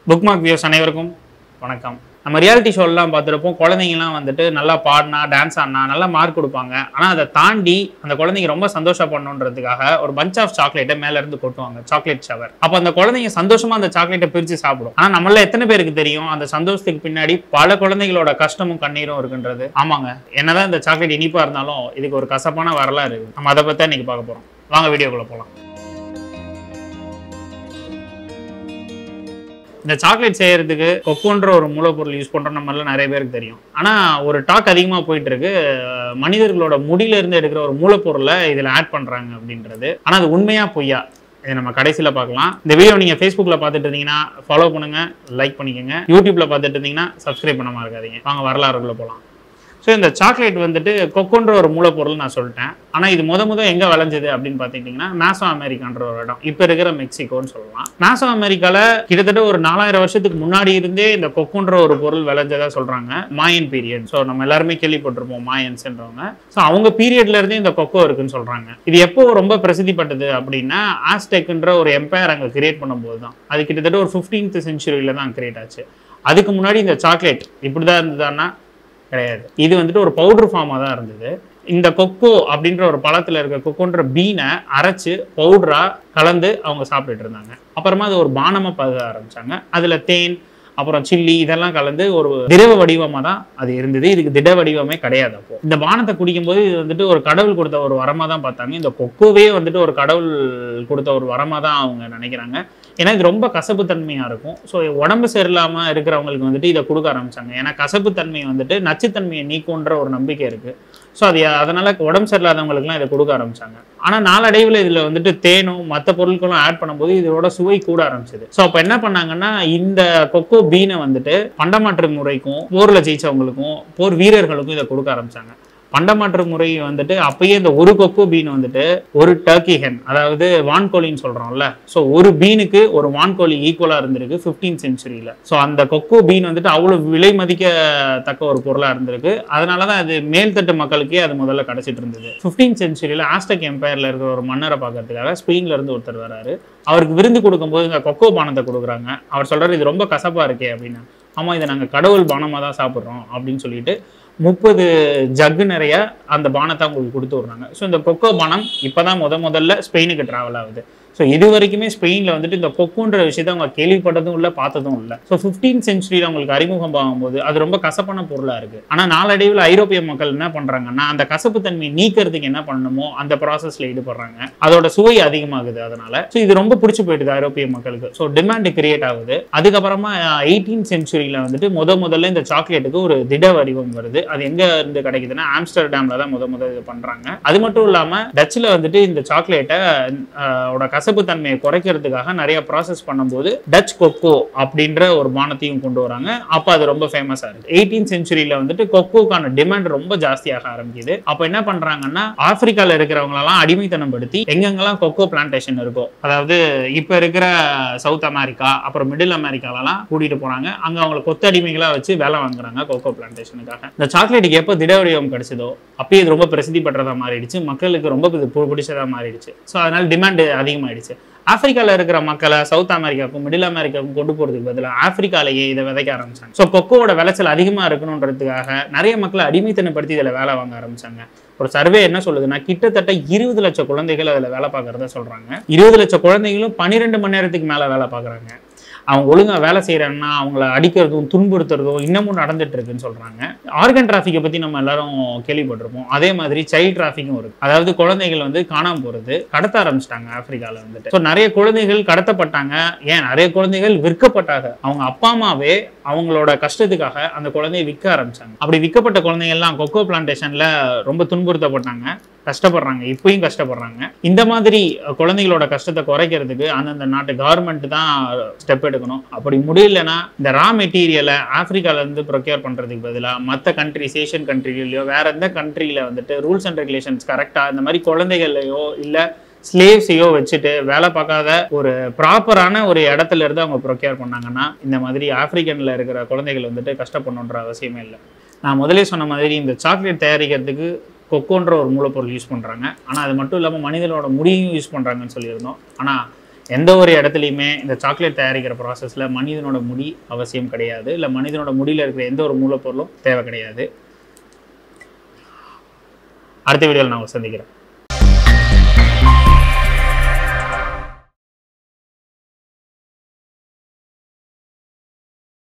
book mark views அனைவருக்கும் வணக்கம் நம்ம ரியாலிட்டி ஷோலாம் பார்த்துருப்போம் குழந்தைங்கலாம் வந்துட்டு நல்லா பாடினா டான்ஸ் ஆடினா நல்லா மார்க் கொடுப்பாங்க ஆனால் அதை தாண்டி அந்த குழந்தைங்க ரொம்ப சந்தோஷப்படணுன்றதுக்காக ஒரு பஞ்ச் ஆஃப் சாக்லேட்டை மேல இருந்து கொட்டுவாங்க சாக்லேட் ஷவர் அப்போ அந்த குழந்தைங்க சந்தோஷமா அந்த சாக்லேட்டை பிரித்து சாப்பிடும் ஆனால் நம்மள எத்தனை பேருக்கு தெரியும் அந்த சந்தோஷத்துக்கு பின்னாடி பல குழந்தைகளோட கஷ்டமும் கண்ணீரும் இருக்குன்றது ஆமாங்க என்னதான் இந்த சாக்லேட் இனிப்பா இருந்தாலும் இதுக்கு ஒரு கசப்பான வரலாறு இருக்கு நம்ம அதை பற்றி இன்னைக்கு பார்க்க போறோம் வாங்க வீடியோக்குள்ள போகலாம் இந்த சாக்லேட் செய்யறதுக்கு கொக்கோன்ற ஒரு மூலப்பொருள் யூஸ் பண்றோம் நம்மள நிறைய பேருக்கு தெரியும் ஆனா ஒரு டாக் அதிகமா போயிட்டு இருக்கு அஹ் மனிதர்களோட முடியில இருந்து எடுக்கிற ஒரு மூலப்பொருளை இதுல ஆட் பண்றாங்க அப்படின்றது ஆனா அது உண்மையா பொய்யா இதை நம்ம கடைசியில் பார்க்கலாம் இந்த வீடியோ நீங்கள் ஃபேஸ்புக்கில் பார்த்துட்டு இருந்தீங்கன்னா ஃபாலோ பண்ணுங்க லைக் பண்ணிக்கோங்க யூடியூப்ல பார்த்துட்டு இருந்தீங்கன்னா சப்ஸ்கிரைப் பண்ணாம இருக்காதீங்க வாங்க வரலாறுக்குள்ள போகலாம் ஸோ இந்த சாக்லேட் வந்துட்டு கொக்கோன்ற ஒரு மூலப்பொருள் நான் சொல்லிட்டேன் ஆனால் இது முத முத எங்கே விளைஞ்சது அப்படின்னு பார்த்துக்கிட்டிங்கன்னா மேசோ அமெரிக்கான்ற ஒரு இடம் இப்போ இருக்கிற மெக்சிகோன்னு சொல்லலாம் மேசோ அமெரிக்காவில் கிட்டத்தட்ட ஒரு நாலாயிரம் வருஷத்துக்கு முன்னாடி இருந்தே இந்த கொக்கோன்ற ஒரு பொருள் விளைஞ்சதா சொல்கிறாங்க மாயன் பீரியட் ஸோ நம்ம எல்லாருமே கேள்விப்பட்டிருப்போம் மாயன்ஸ்ன்றவங்க ஸோ அவங்க பீரியட்ல இருந்தே இந்த கொக்கோ இருக்குன்னு சொல்கிறாங்க இது எப்போ ரொம்ப பிரசித்தி பட்டது அப்படின்னா ஆஸ்டெக்ன்ற ஒரு எம்பையர் அங்கே கிரியேட் பண்ணும்போது தான் அது கிட்டத்தட்ட ஒரு ஃபிஃப்டீன்த் செஞ்சுரியில தான் கிரியேட் ஆச்சு அதுக்கு முன்னாடி இந்த சாக்லேட் இப்படி தான் இருந்ததுன்னா கிடையாது இது வந்துட்டு ஒரு பவுடர் ஃபார்மாக தான் இருந்தது இந்த கொக்கோ அப்படின்ற ஒரு பழத்தில் இருக்க கொக்கோன்ற பீனை அரைச்சு பவுடரா கலந்து அவங்க சாப்பிட்டுட்டு இருந்தாங்க அப்புறமா அது ஒரு பானமாக பருக ஆரம்பிச்சாங்க அதுல தேன் அப்புறம் சில்லி இதெல்லாம் கலந்து ஒரு திரவ வடிவமா தான் அது இருந்தது இதுக்கு திட வடிவமே கிடையாது அப்போ இந்த பானத்தை குடிக்கும்போது இது வந்துட்டு ஒரு கடவுள் கொடுத்த ஒரு வரமா தான் பார்த்தாங்க இந்த கொக்கோவே வந்துட்டு ஒரு கடவுள் கொடுத்த ஒரு வரமா தான் அவங்க நினைக்கிறாங்க ஏன்னா இது ரொம்ப கசப்பு தன்மையா இருக்கும் ஸோ உடம்பு சரியில்லாம இருக்கிறவங்களுக்கு வந்துட்டு இதை கொடுக்க ஆரம்பிச்சாங்க ஏன்னா கசப்பு தன்மை வந்துட்டு நச்சுத்தன்மையை நீக்குன்ற ஒரு நம்பிக்கை இருக்கு ஸோ அது அதனால உடம்பு சரியில்லாதவங்களுக்குலாம் இதை கொடுக்க ஆரம்பிச்சாங்க ஆனா நாளடைவில் இதுல வந்துட்டு தேனும் மற்ற பொருட்களும் ஆட் பண்ணும்போது இதோட சுவை கூட ஆரம்பிச்சது ஸோ அப்போ என்ன பண்ணாங்கன்னா இந்த கொக்கோ பீனை வந்துட்டு பண்டமாற்று முறைக்கும் போர்ல ஜெயிச்சவங்களுக்கும் போர் வீரர்களுக்கும் இதை கொடுக்க ஆரம்பிச்சாங்க பண்டமாற்று முறை வந்துட்டு அப்பயே இந்த ஒரு கொக்கோ பீன் வந்துட்டு ஒரு டர்க்கி ஹென் அதாவது வான்கோழின்னு சொல்றோம்ல ஸோ ஒரு பீனுக்கு ஒரு வான்கோழி ஈக்குவலா இருந்திருக்கு ஃபிஃப்டீன் செஞ்சுரியில ஸோ அந்த கொக்கோ பீன் வந்துட்டு அவ்வளவு விலை மதிக்கத்தக்க ஒரு பொருளா இருந்திருக்கு அதனால தான் அது மேல்தட்டு மக்களுக்கே அது முதல்ல கிடைச்சிட்டு இருந்தது ஃபிஃப்டீன் செஞ்சுரியில ஆஸ்டக் எம்பையர்ல இருக்கிற ஒரு மன்னரை பார்க்கறதுக்காக ஸ்பெயின்ல இருந்து ஒருத்தர் வராரு அவருக்கு விருந்து கொடுக்கும்போது இந்த கொக்கோ பானத்தை கொடுக்குறாங்க அவர் சொல்றாரு இது ரொம்ப கசப்பா இருக்கே அப்படின்னு ஆமா இதை நாங்க கடவுள் பானமா தான் சாப்பிட்றோம் அப்படின்னு சொல்லிட்டு முப்பது ஜக்கு நிறைய அந்த பானத்தை அவங்களுக்கு கொடுத்து விடுறாங்க ஸோ இந்த கொக்கோ பானம் இப்போதான் முத முதல்ல ஸ்பெயினுக்கு டிராவல் ஆகுது ஸோ இது வரைக்குமே ஸ்பெயினில் வந்துட்டு இந்த கொக்குன்ற விஷயத்தை அவங்க கேள்விப்பட்டதும் இல்லை பார்த்ததும் இல்லை ஸோ ஃபிஃப்டீன் சென்ச்சுரியில் அவங்களுக்கு அறிமுகம் ஆகும்போது அது ரொம்ப கசப்பான பொருளாக இருக்குது ஆனால் நாளடைவில் ஐரோப்பிய மக்கள் என்ன பண்ணுறாங்கன்னா அந்த கசப்பு தன்மையை நீக்கிறதுக்கு என்ன பண்ணணுமோ அந்த ப்ராசஸில் ஈடுபடுறாங்க அதோட சுவை அதிகமாகுது அதனால ஸோ இது ரொம்ப பிடிச்சி போயிடுது ஐரோப்பிய மக்களுக்கு ஸோ டிமாண்ட் கிரியேட் ஆகுது அதுக்கப்புறமா எயிட்டீன் சென்ச்சுரியில் வந்துட்டு முத முதல்ல இந்த சாக்லேட்டுக்கு ஒரு திட வடிவம் வருது அது எங்க இருந்து கிடைக்குதுன்னா ஆம்ஸ்டர்டாம்ல தான் முத முத இது பண்றாங்க அது மட்டும் இல்லாம டச்சில் வந்துட்டு இந்த சாக்லேட்டை ஓட கசப்பு தன்மையை குறைக்கிறதுக்காக நிறைய ப்ராசஸ் பண்ணும்போது டச் கொக்கோ அப்படின்ற ஒரு பானத்தையும் கொண்டு வராங்க அப்போ அது ரொம்ப ஃபேமஸா இருக்கு எயிட்டீன் சென்ச்சுரியில வந்துட்டு கொக்கோக்கான டிமாண்ட் ரொம்ப ஜாஸ்தியாக ஆரம்பிக்குது அப்போ என்ன பண்றாங்கன்னா ஆப்பிரிக்கால இருக்கிறவங்களெல்லாம் அடிமைத்தனம் படுத்தி எங்கெங்கெல்லாம் கொக்கோ பிளான்டேஷன் இருக்கோ அதாவது இப்போ இருக்கிற சவுத் அமெரிக்கா அப்புறம் மிடில் அமெரிக்காலலாம் கூட்டிட்டு போறாங்க அங்க அவங்களை கொத்து அடிமைகளா வச்சு வேலை வாங்குறாங்க கொக்கோ பிளான்டேஷனுக்காக இந்த சாக்லேட்டுக்கு எப்போ திட வடிவம் கிடைச்சதோ அப்பயே இது ரொம்ப பிரசித்தி பெற்றதா மாறிடுச்சு மக்களுக்கு ரொம்ப இது பு- பிடிச்சதா மாறிடுச்சு ஸோ அதனால டிமாண்ட் அதிகமாயிடுச்சு ஆப்பிரிக்கால இருக்கிற மக்களை சவுத் அமெரிக்காவுக்கும் மிடில் அமெரிக்காவுக்கும் கொண்டு போறதுக்கு பதிலாக ஆப்பிரிக்காலேயே இதை விதைக்க ஆரம்பிச்சாங்க ஸோ கொக்கோவோட விளைச்சல் அதிகமா இருக்கணுன்றதுக்காக நிறைய மக்களை அடிமைத்தனப்படுத்தி இதில் வேலை வாங்க ஆரம்பிச்சாங்க ஒரு சர்வே என்ன சொல்லுதுன்னா கிட்டத்தட்ட இருபது லட்சம் குழந்தைகள் அதில் வேலை பார்க்கறதா சொல்றாங்க இருபது லட்சம் குழந்தைகளும் பன்னிரெண்டு மணி நேரத்துக்கு மேல வேலை பார்க்கறாங்க அவங்க ஒழுங்கா வேலை செய்யறாங்கன்னா அவங்கள அடிக்கிறதும் துன்புறுத்துறதும் இன்னமும் நடந்துட்டு இருக்குன்னு சொல்றாங்க ஆர்கன் டிராஃபிக்கை பத்தி நம்ம எல்லாரும் கேள்விப்பட்டிருப்போம் அதே மாதிரி சைல்ட் டிராஃபிக்கும் இருக்கு அதாவது குழந்தைகள் வந்து காணாம போறது கடத்த ஆரம்பிச்சிட்டாங்க ஆப்பிரிக்கால வந்துட்டு ஸோ நிறைய குழந்தைகள் கடத்தப்பட்டாங்க ஏன் நிறைய குழந்தைகள் விற்கப்பட்டாங்க அவங்க அப்பா அம்மாவே அவங்களோட கஷ்டத்துக்காக அந்த குழந்தையை விற்க ஆரம்பிச்சாங்க அப்படி விற்கப்பட்ட குழந்தைகள்லாம் கொக்கோ பிளான்டேஷன்ல ரொம்ப துன்புறுத்தப்பட்டாங்க கஷ்டப்படுறாங்க இப்பயும் கஷ்டப்படுறாங்க இந்த மாதிரி அஹ், குழந்தைகளோட கஷ்டத்தை குறைக்கிறதுக்கு அந்தந்த நாட்டு கவர்மெண்ட் தான் ஸ்டெப் எடுக்கணும் அப்படி முடியலன்னா இந்த ரா மெட்டீரியலை ஆப்பிரிக்கால இருந்து ப்ரொக்யூர் பண்றதுக்கு பதிலாக மற்ற கண்ட்ரிஸ் ஏஷியன் கண்ட்ரிலையோ வேற எந்த கண்ட்ரியில வந்துட்டு ரூல்ஸ் அண்ட் ரெகுலேஷன்ஸ் கரெக்டா இந்த மாதிரி குழந்தைகளையோ இல்ல ஸ்லேவ்ஸையோ வச்சுட்டு வேலை பார்க்காத ஒரு ப்ராப்பரான ஒரு இடத்துல இருந்து அவங்க ப்ரொக்யூர் பண்ணாங்கன்னா இந்த மாதிரி ஆப்பிரிக்கன்ல இருக்கிற குழந்தைகள் வந்துட்டு கஷ்டப்படணுன்ற அவசியமே இல்லை நான் முதலே சொன்ன மாதிரி இந்த சாக்லேட் தயாரிக்கிறதுக்கு கொக்கோன்ற ஒரு மூலப்பொருள் யூஸ் பண்ணுறாங்க ஆனால் அது மட்டும் இல்லாமல் மனிதனோட முடியும் யூஸ் பண்ணுறாங்கன்னு சொல்லியிருந்தோம் ஆனால் எந்த ஒரு இடத்துலையுமே இந்த சாக்லேட் தயாரிக்கிற ப்ராசஸில் மனிதனோட முடி அவசியம் கிடையாது இல்லை மனிதனோட முடியில் இருக்கிற எந்த ஒரு மூலப்பொருளும் தேவை கிடையாது அடுத்த வீடியோவில் நான் உங்களை சந்திக்கிறேன்